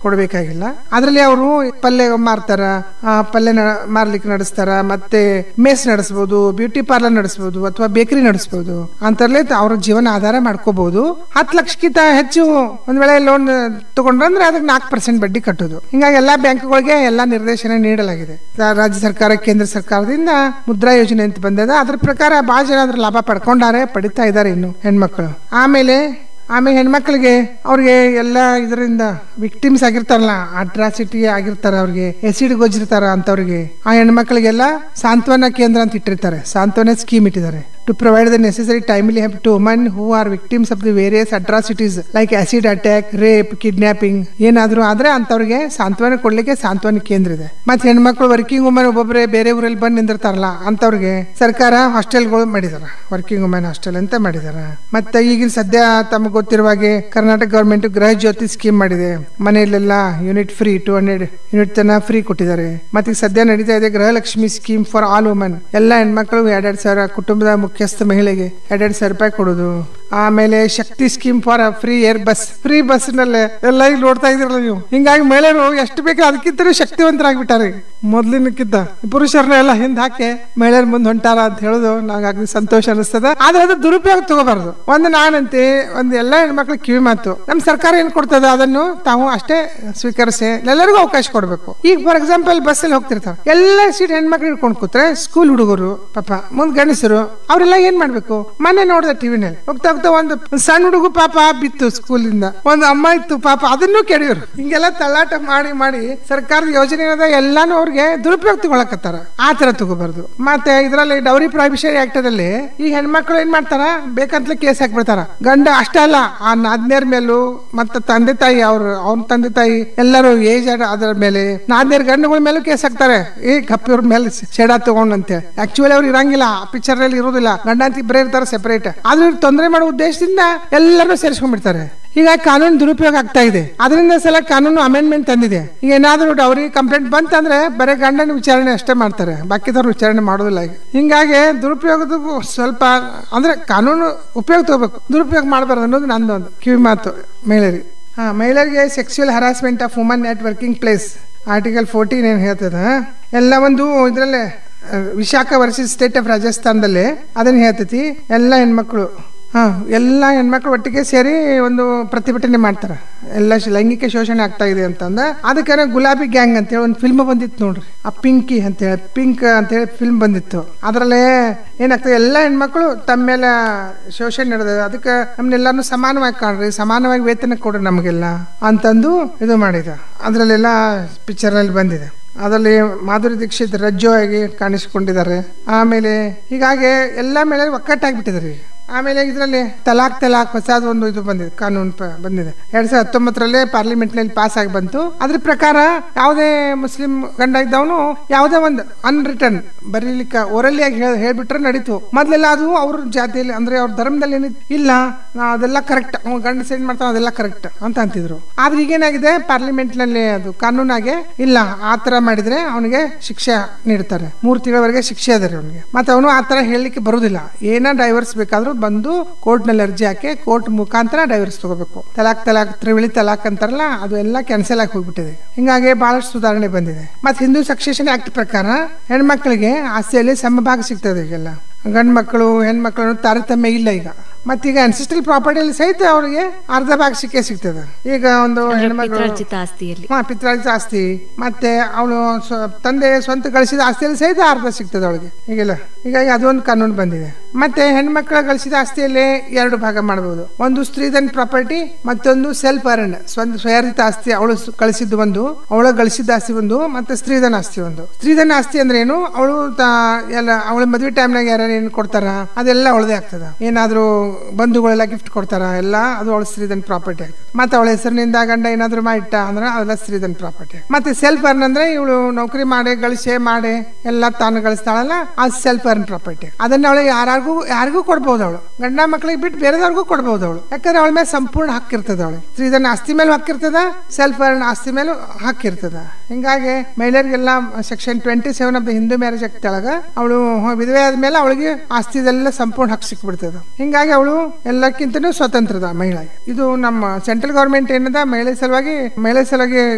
ಕೊಡ್ಬೇಕಾಗಿಲ್ಲ ಅದ್ರಲ್ಲಿ ಅವರು ಪಲ್ಯ ಮಾರ್ತಾರ ಆ, ಪಲ್ಯ ನ- ಮಾರ್ಲಿಕ್ಕೆ ನಡೆಸ್ತಾರ ಮತ್ತೆ ಮೇಸ್ ನಡೆಸ್ಬೋದು ಬ್ಯೂಟಿ ಪಾರ್ಲರ್ ನಡೆಸ್ಬೋದು ಅಥವಾ ಬೇಕರಿ ನಡೆಸ್ಬೋದು ಅಂತರ್ಲೆ ಅವ್ರ ಜೀವನ ಆಧಾರ ಮಾಡ್ಕೋಬಹುದು ಹತ್ತು ಲಕ್ಷಕ್ಕಿಂತ ಹೆಚ್ಚು ಒಂದ್ ವೇಳೆ ಲೋನ್ ತಗೊಂಡ್ರಂದ್ರೆ ಅದಕ್ಕೆ ನಾಲ್ಕು ಪರ್ಸೆಂಟ್ ಬಡ್ಡಿ ಕಟ್ಟೋದು ಹಿಂಗಾಗಿ ಎಲ್ಲಾ ಬ್ಯಾಂಕ್ಗಳಿಗೆ ಎಲ್ಲಾ ನಿರ್ದೇಶನ ನೀಡಲಾಗಿದೆ ರಾ- ರಾಜ್ಯ ಸರ್ಕಾರ ಕೇಂದ್ರ ಸರ್ಕಾರದಿಂದ ಮುದ್ರಾ ಯೋಜನೆ ಅಂತ ಬಂದದ ಅದ್ರ ಪ್ರಕಾರ ಬಹಳ ಜನ ಅದ್ರ ಲಾಭ ಪಡ್ಕೊಂಡಾರೆ ಪಡಿತಾ ಇದ್ದಾರೆ ಇನ್ನು ಹೆಣ್ಮಕ್ಳು ಆಮೇಲೆ ಆಮೇಲೆ ಹೆಣ್ಮಕ್ಳಿಗೆ ಅವ್ರಿಗೆ ಎಲ್ಲ ಇದರಿಂದ ವಿಕ್ಟಿಮ್ಸ್ ಆಗಿರ್ತಾರಲ್ಲ ಅಟ್ರಾಸಿಟಿ ಆಗಿರ್ತಾರ ಅವ್ರಿಗೆ ಎಸಿಡ್ ಗೊಜ್ಜಿರ್ತಾರ ಅಂತವ್ರಿಗೆ ಆ ಹೆಣ್ಮಕ್ಳಿಗೆಲ್ಲ ಸಾಂತ್ವನ ಕೇಂದ್ರ ಅಂತ ಇಟ್ಟಿರ್ತಾರೆ ಸಾಂತ್ವನ ಸ್ಕೀಮ್ ಇಟ್ಟಿದ್ದಾರೆ to provide the necessary timely help to woman who are victims of the various atrocities like acid attack rape kidnapping ಏನಾದ್ರೂ ಆದ್ರೆ ಅಂತವ್ರಿಗೆ ಸಾಂತ್ವನ ಕೊಡ್ಲಿಕ್ಕೆ ಸಾಂತ್ವನ ಕೇಂದ್ರ ಇದೆ ಮತ್ತೆ ಹೆಣ್ಮಕ್ಳು ವರ್ಕಿಂಗ್ ವುಮನ್ ಒಬ್ಬೊಬ್ಬರೇ ಬೇರೆ ಊರಲ್ಲಿ ಬಂದು ನಿಂದಿರ್ತಾರಲ್ಲ ಅಂತವ್ರಿಗೆ ಸರ್ಕಾರ ಹಾಸ್ಟೆಲ್ಗಳು ಮಾಡಿದಾರ ವರ್ಕಿಂಗ್ ವುಮೆನ್ ಹಾಸ್ಟೆಲ್ ಅಂತ ಮಾಡಿದಾರ ಮತ್ತೆ ಈಗಿನ ಸದ್ಯ ತಮಗೆ ಗೊತ್ತಿರುವ ಹಾಗೆ ಕರ್ನಾಟಕ ಗವರ್ಮೆಂಟ್ ಗೃಹ ಜ್ಯೋತಿ ಸ್ಕೀಮ್ ಮಾಡಿದೆ ಮನೆಯಲ್ಲೆಲ್ಲ unit free two hundred unit ತನ ಫ್ರೀ ಕೊಟ್ಟಿದ್ದಾರೆ ಮತ್ತೆ ಈಗ ಸದ್ಯ ನಡೀತಾ ಇದೆ Gruhalakshmi scheme for all woman ಎಲ್ಲ ಹೆಣ್ಮಕ್ಳು ಎರಡೆರಡು ಸಾವಿರ ಕುಟುಂಬದ ಮುಖ್ಯಸ್ಥ ಮಹಿಳೆಗೆ ಎರಡೆರಡು ಸಾವಿರ ರೂಪಾಯಿ ಕೊಡೋದು ಆಮೇಲೆ Shakti scheme for free air bus free bus ನಲ್ಲೇ ಎಲ್ಲ ಈಗ ನೋಡ್ತಾ ಇದಿರಲ್ಲ ನೀವು ಹಿಂಗಾಗಿ ಮಹಿಳೆಯರು ಎಷ್ಟು ಬೇಕು ಅದಕ್ಕಿಂತ ಶಕ್ತಿವಂತರಾಗ್ಬಿಟ್ಟಾರೆ ಮೊದ್ಲಿನಕ್ಕಿಂತ ಪುರುಷರನ್ನ ಎಲ್ಲ ಹಿಂದ್ ಹಾಕಿ ಮಹಿಳೆಯರ್ ಮುಂದೆ ಹೊಂಟಾರ ಅಂತ ಹೇಳೋದು ನಂಗೆ ಅಗ್ದಿ ಸಂತೋಷ ಅನಿಸ್ತದ ಆದ್ರೆ ಅದು ದುರುಪಯೋಗ ತಗೋಬಾರ್ದು ಒಂದು ನಾನಂತೆ ಒಂದು ಎಲ್ಲ ಹೆಣ್ಮಕ್ಳು ಕಿವಿ ಮಾತು ನಮ್ ಸರ್ಕಾರ ಏನ್ ಕೊಡ್ತದ ಅದನ್ನು ತಾವು ಅಷ್ಟೇ ಸ್ವೀಕರಿಸಿ ಎಲ್ಲರಿಗೂ ಅವಕಾಶ ಕೊಡ್ಬೇಕು ಈಗ ಫಾರ್ ಎಕ್ಸಾಂಪಲ್ ಬಸ್ ಅಲ್ಲಿ ಹೋಗ್ತಿರ್ತಾವ ಎಲ್ಲ ಸೀಟ್ ಹೆಣ್ಮಕ್ಳು ಹಿಡ್ಕೊಂಡು ಕೂತ್ರೆ ಸ್ಕೂಲ್ ಹುಡುಗರು ಪಾಪ ಮುಂದ್ ಗಂಡಸರು ಅವರೆಲ್ಲ ಏನ್ ಮಾಡ್ಬೇಕು ಮೊನ್ನೆ ನೋಡ್ದೆ ಟಿವಿನಲ್ಲಿ ಹೋಗ್ತಾ ಹೋಗ್ತಾ ಒಂದು ಸಣ್ಣ ಹುಡುಗ ಪಾಪ ಬಿತ್ತು ಸ್ಕೂಲಿಂದ ಒಂದು ಅಮ್ಮ ಇತ್ತು ಪಾಪ ಅದನ್ನು ಕೆಡಿಯೋರು ಹಿಂಗೆಲ್ಲ ತಳ್ಳಾಟ ಮಾಡಿ ಮಾಡಿ ಸರ್ಕಾರದ ಯೋಜನೆ ಏನದ ಎಲ್ಲಾನು ಅವ್ರಿಗೆ ದುರುಪಯೋಗ ತಗೊಳಕತ್ತಾರ ಆ ತರ ತಗೋಬಾರ್ದು ಮತ್ತೆ ಇದರಲ್ಲಿ ಡೌರಿ ಪ್ರಾಹಿಬಿಷನ್ ಆಕ್ಟ್ ದಲ್ಲಿ ಈ ಹೆಣ್ಮಕ್ಳು ಏನ್ ಮಾಡ್ತಾರ ಬೇಕಂತಲೇ ಕೇಸ್ ಹಾಕ್ಬಿಡ್ತಾರ ಗಂಡ ಅಷ್ಟೇ ಅಲ್ಲ ಆ ನಾದ್ನೇರ್ ಮೇಲೂ ಮತ್ತೆ ತಂದೆ ತಾಯಿ ಅವ್ರ ಅವ್ನ ತಂದೆ ತಾಯಿ ಎಲ್ಲರೂ ಏಜ್ ಅದರ ಮೇಲೆ ನಾದ್ನೇರ್ ಗಂಡುಗಳ ಮೇಲೂ ಕೇಸ್ ಹಾಕ್ತಾರೆ ಏ ಕಪ್ಪಿವ್ರ ಮೇಲೆ ಶೇಡ ತಗೊಂಡಂತೆ ಆಕ್ಚುಲಿ ಅವ್ರು ಇರಂಗಿಲ್ಲ ಪಿಕ್ಚರ್ ಅಲ್ಲಿ ಇರೋದಿಲ್ಲ ಗಂಡ ಅಂತ ಇಬ್ಬರೇ ಇರ್ತಾರೆ ಸೆಪರೇಟ್ ಆದ್ರೆ ಇವ್ರು ತೊಂದರೆ ಮಾಡೋ ಉದ್ದೇಶದಿಂದ ಎಲ್ಲರೂ ಸೇರಿಸ್ಕೊಂಡ್ಬಿಡ್ತಾರೆ ಹೀಗಾಗಿ ಕಾನೂನು ದುರುಪಯೋಗ ಆಗ್ತಾ ಇದೆ ಅದರಿಂದ ಸಲ ಕಾನೂನು ಅಮೆಂಡ್ಮೆಂಟ್ ತಂದಿದೆ ಈಗ ಏನಾದರೂ ಡೌರಿ ಕಂಪ್ಲೇಂಟ್ ಬಂತಂದ್ರೆ ಬರೀ ಗಂಡನ ವಿಚಾರಣೆ ಅಷ್ಟೇ ಮಾಡ್ತಾರೆ ಬಾಕಿದವ್ರು ವಿಚಾರಣೆ ಮಾಡೋದಿಲ್ಲ ಈಗ ಹಿಂಗಾಗಿ ದುರುಪಯೋಗದ ಸ್ವಲ್ಪ ಅಂದ್ರೆ ಕಾನೂನು ಉಪಯೋಗ ತಗೋಬೇಕು ದುರುಪಯೋಗ ಮಾಡಬಾರ್ದು ಅನ್ನೋದು ನಂದು ಒಂದು ಕಿವಿ ಮಾತು ಮಹಿಳೆಯರಿಗೆ ಹಾ ಮಹಿಳೆಯರಿಗೆ sexual harassment of woman at working place article fourteen ಏನು ಹೇಳ್ತದ ಎಲ್ಲ ಒಂದು ಇದರಲ್ಲೇ ವಿಶಾಖ ವರ್ಸಸ್ ಸ್ಟೇಟ್ ಆಫ್ ರಾಜಸ್ಥಾನದಲ್ಲಿ ಅದನ್ನ ಹೇಳ್ತೈತಿ ಎಲ್ಲ ಹೆಣ್ಮಕ್ಳು ಹಾ ಎಲ್ಲ ಹೆಣ್ಮಕ್ಳು ಒಟ್ಟಿಗೆ ಸೇರಿ ಒಂದು ಪ್ರತಿಭಟನೆ ಮಾಡ್ತಾರ ಎಲ್ಲ ಶ್- ಲೈಂಗಿಕ ಶೋಷಣೆ ಆಗ್ತಾ ಇದೆ ಅಂತಂದ ಅದಕ್ಕೆ ಗುಲಾಬಿ ಗ್ಯಾಂಗ್ ಅಂತೇಳಿ ಒಂದು ಫಿಲ್ಮ್ ಬಂದಿತ್ತು ನೋಡ್ರಿ ಆ ಪಿಂಕಿ ಅಂತೇಳಿ ಪಿಂಕ್ ಅಂತೇಳಿ ಫಿಲ್ಮ್ ಬಂದಿತ್ತು ಅದರಲ್ಲೇ ಏನಾಗ್ತದೆ ಎಲ್ಲ ಹೆಣ್ಮಕ್ಳು ತಮ್ಮ ಮೇಲೆ ಶೋಷಣೆ ನಡೆದ ಅದಕ್ಕೆ ನಮ್ನೆಲ್ಲಾನು ಸಮಾನವಾಗಿ ಕಾಣ್ರಿ ಸಮಾನವಾಗಿ ವೇತನ ಕೊಡ್ರಿ ನಮಗೆಲ್ಲ ಅಂತಂದು ಇದು ಮಾಡಿದ ಅದರಲ್ಲೆಲ್ಲ ಪಿಕ್ಚರ್ನಲ್ಲಿ ಬಂದಿದೆ ಅದರಲ್ಲಿ ಮಾಧುರಿ ದೀಕ್ಷಿತ್ ರಜ್ಜು ಆಗಿ ಕಾಣಿಸಿಕೊಂಡಿದ್ದಾರೆ ಆಮೇಲೆ ಹೀಗಾಗಿ ಎಲ್ಲ ಮೇಲೆ ಒಕ್ಕಟ್ಟಾಗ್ಬಿಟ್ಟಿದ್ದಾರೆ ಈಗ ಆಮೇಲೆ ಇದರಲ್ಲಿ ತಲಾಕ್ ತಲಾಕ್ ಹೊಸದು ಒಂದು ಇದು ಬಂದಿದೆ ಕಾನೂನು ಪ- ಬಂದಿದೆ ಎರಡ್ ಸಾವಿರದ ಹತ್ತೊಂಬತ್ತರಲ್ಲೇ ಪಾರ್ಲಿಮೆಂಟ್ ನಲ್ಲಿ ಪಾಸ್ ಆಗಿ ಬಂತು ಅದ್ರ ಪ್ರಕಾರ ಯಾವುದೇ ಮುಸ್ಲಿಂ ಗಂಡ ಇದ್ದವನು ಯಾವುದೇ ಒಂದು ಅನ್ರಿಟರ್ನ್ ಬರೀಲಿಕ್ಕೆ ಓರಲ್ಲಿ ಆಗಿ ಹೇಳ್- ಹೇಳ್ಬಿಟ್ರೆ ನಡೀತು ಮೊದ್ಲೆಲ್ಲ ಅದು ಅವ್ರ ಜಾತಿಯಲ್ಲಿ ಅಂದ್ರೆ ಅವ್ರ ಧರ್ಮದಲ್ಲಿ ಏನಿತ್ತು ಇಲ್ಲ ನಾ ಅದೆಲ್ಲ ಕರೆಕ್ಟ್ ಅವ್ನು ಗಂಡಸ ಏನ್ ಮಾಡ್ತಾವ ಅದೆಲ್ಲ ಕರೆಕ್ಟ್ ಅಂತ ಅಂತಿದ್ರು ಆದ್ರೆ ಈಗೇನಾಗಿದೆ ಪಾರ್ಲಿಮೆಂಟ್ ನಲ್ಲಿ ಅದು ಕಾನೂನಾಗೆ ಇಲ್ಲ ಆ ತರ ಮಾಡಿದ್ರೆ ಅವನಿಗೆ ಶಿಕ್ಷೆ ನೀಡ್ತಾರೆ ಮೂರು ತಿಂಗಳವರೆಗೆ ಶಿಕ್ಷೆ ಅದ ರೀ ಅವನಿಗೆ ಮತ್ತೆ ಅವನು ಆ ತರ ಹೇಳಲಿಕ್ಕೆ ಬರುದಿಲ್ಲ ಏನ ಡೈವರ್ಸ್ ಬೇಕಾದ್ರೂ ಬಂದು ಕೋರ್ಟ್ ನಲ್ಲಿ ಅರ್ಜಿ ಹಾಕಿ ಕೋರ್ಟ್ ಮುಖಾಂತರ ಡೈವರ್ಸ್ ತಗೋಬೇಕು ತಲಾಕ್ ತಲಾಕ್ ತ್ರಿವಿಳಿ ತಲಾಕ್ ಅಂತಾರಲ್ಲ ಅದು ಎಲ್ಲ ಕ್ಯಾನ್ಸಲ್ ಆಗಿ ಹೋಗ್ಬಿಟ್ಟಿದೆ ಹಿಂಗಾಗಿ ಬಹಳಷ್ಟು ಸುಧಾರಣೆ ಬಂದಿದೆ ಮತ್ತೆ ಹಿಂದೂ ಸಕ್ಸೇಷನ್ ಆಕ್ಟ್ ಪ್ರಕಾರ ಹೆಣ್ಮಕ್ಳಿಗೆ ಆಸ್ತಿಯಲ್ಲಿ ಸಮಭಾಗ ಸಿಗ್ತದೆ ಈಗೆಲ್ಲ ಗಂಡು ಮಕ್ಕಳು ಹೆಣ್ಮಕ್ಳು ತಾರತಮ್ಯ ಇಲ್ಲ ಈಗ ಮತ್ತೀಗ ಅನ್ಸಿಸ್ಟಲ್ ಪ್ರಾಪರ್ಟಿಯಲ್ಲಿ ಸಹಿತ ಅವರಿಗೆ ಅರ್ಧ ಭಾಗ ಸಿಕ್ಕೇ ಸಿಗ್ತದೆ ಈಗ ಒಂದು ಹೆಣ್ಮಕ್ಳು ಪಿತ್ರಾರ್ಜಿತ ಆಸ್ತಿಯಲ್ಲಿ ಹಾ ಪಿತ್ರಾರ್ಜಿತ ಆಸ್ತಿ ಮತ್ತೆ ಅವಳು ತಂದೆ ಸ್ವಂತ ಗಳಿಸಿದ ಆಸ್ತಿಯಲ್ಲಿ ಸಹಿತ ಅರ್ಧ ಸಿಗ್ತದೆ ಅವಳಿಗೆ ಹೀಗೆಲ್ಲ ಹೀಗಾಗಿ ಅದೊಂದು ಕಾನೂನು ಬಂದಿದೆ ಮತ್ತೆ ಹೆಣ್ಮಕ್ಳ ಗಳಿಸಿದ ಆಸ್ತಿಯಲ್ಲಿ ಎರಡು ಭಾಗ ಮಾಡಬಹುದು ಒಂದು ಸ್ತ್ರೀಧನ್ ಪ್ರಾಪರ್ಟಿ ಮತ್ತೊಂದು ಸೆಲ್ಫ್ ಅರ್ನ್ ಸ್ವಂತ ಸ್ವಯರ್ಜಿತ ಆಸ್ತಿ ಅವಳು ಸ್- ಗಳಿಸಿದ್ದು ಒಂದು ಅವಳ ಗಳಿಸಿದ ಆಸ್ತಿ ಒಂದು ಮತ್ತೆ ಸ್ತ್ರೀಧನ ಆಸ್ತಿ ಒಂದು ಸ್ತ್ರೀಧನ ಆಸ್ತಿ ಅಂದ್ರೆ ಏನು ಅವಳು ಎಲ್ಲ ಅವಳ ಮದ್ವೆ ಟೈಮ್ನಾಗ ಯಾರು ಏನ್ ಕೊಡ್ತಾರ ಅದೆಲ್ಲ ಅವಳದೇ ಆಗ್ತದ ಏನಾದ್ರೂ ಬಂಧುಗಳೆಲ್ಲ ಗಿಫ್ಟ್ ಕೊಡ್ತಾರ ಎಲ್ಲ ಅದು ಅವಳ ಸ್ತ್ರೀಧನ್ ಪ್ರಾಪರ್ಟಿ ಆಗ್ತದೆ ಮತ್ತೆ ಅವಳ ಹೆಸರಿನಿಂದ ಗಂಡ ಏನಾದ್ರು ಮಾಡಿಟ್ಟ ಅಂದ್ರೆ ಅದೆಲ್ಲ ಸ್ತ್ರೀಧನ್ ಪ್ರಾಪರ್ಟಿ ಮತ್ತೆ ಸೆಲ್ಫ್ ಅರ್ನ್ ಅಂದ್ರೆ ಇವಳು ನೌಕರಿ ಮಾಡಿ ಗಳಿಸೆ ಮಾಡಿ ಎಲ್ಲ ತಾನು ಗಳಿಸ್ತಾಳಲ್ಲ ಅದು ಸೆಲ್ಫ್ ಅರ್ನ್ ಪ್ರಾಪರ್ಟಿ ಅದನ್ನ ಅವಳು ಯಾರಿಗೂ ಯಾರಿಗೂ ಕೊಡ್ಬೋದು ಅವಳು ಗಂಡ ಮಕ್ಕಳಿಗೆ ಬಿಟ್ಟು ಬೇರೆದವ್ರಿಗೂ ಕೊಡ್ಬೋದು ಅವಳು ಯಾಕಂದ್ರೆ ಅವಳ ಮೇಲೆ ಸಂಪೂರ್ಣ ಹಕ್ಕಿರ್ತದ ಅವಳು ಸ್ತ್ರೀಧನ ಆಸ್ತಿ ಮೇಲೆ ಹಕ್ಕಿರ್ತದ ಸೆಲ್ಫ್ ಅರ್ನ್ ಆಸ್ತಿ ಮೇಲೂ ಹಕ್ಕಿರ್ತದ ಹಿಂಗಾಗಿ ಮಹಿಳೆಯರಿಗೆಲ್ಲ section twenty seven of the Hindu marriage act ಒಳಗ ಅವಳು ವಿಧವೆ ಆದ್ಮೇಲೆ ಅವಳಿಗೆ ಆಸ್ತಿದೆಲ್ಲ ಸಂಪೂರ್ಣ ಹಕ್ಕು ಸಿಕ್ಬಿಡ್ತದ ಹಿಂಗಾಗಿ ಅವಳು ಎಲ್ಲಕ್ಕಿಂತನೂ ಸ್ವತಂತ್ರದ ಮಹಿಳೆ ಇದು ನಮ್ಮ ಸೆಂಟ್ರಲ್ ಗೌರ್ಮೆಂಟ್ ಏನದ ಮಹಿಳೆ ಸಲುವಾಗಿ ಮಹಿಳೆ ಸಲುವಾಗಿ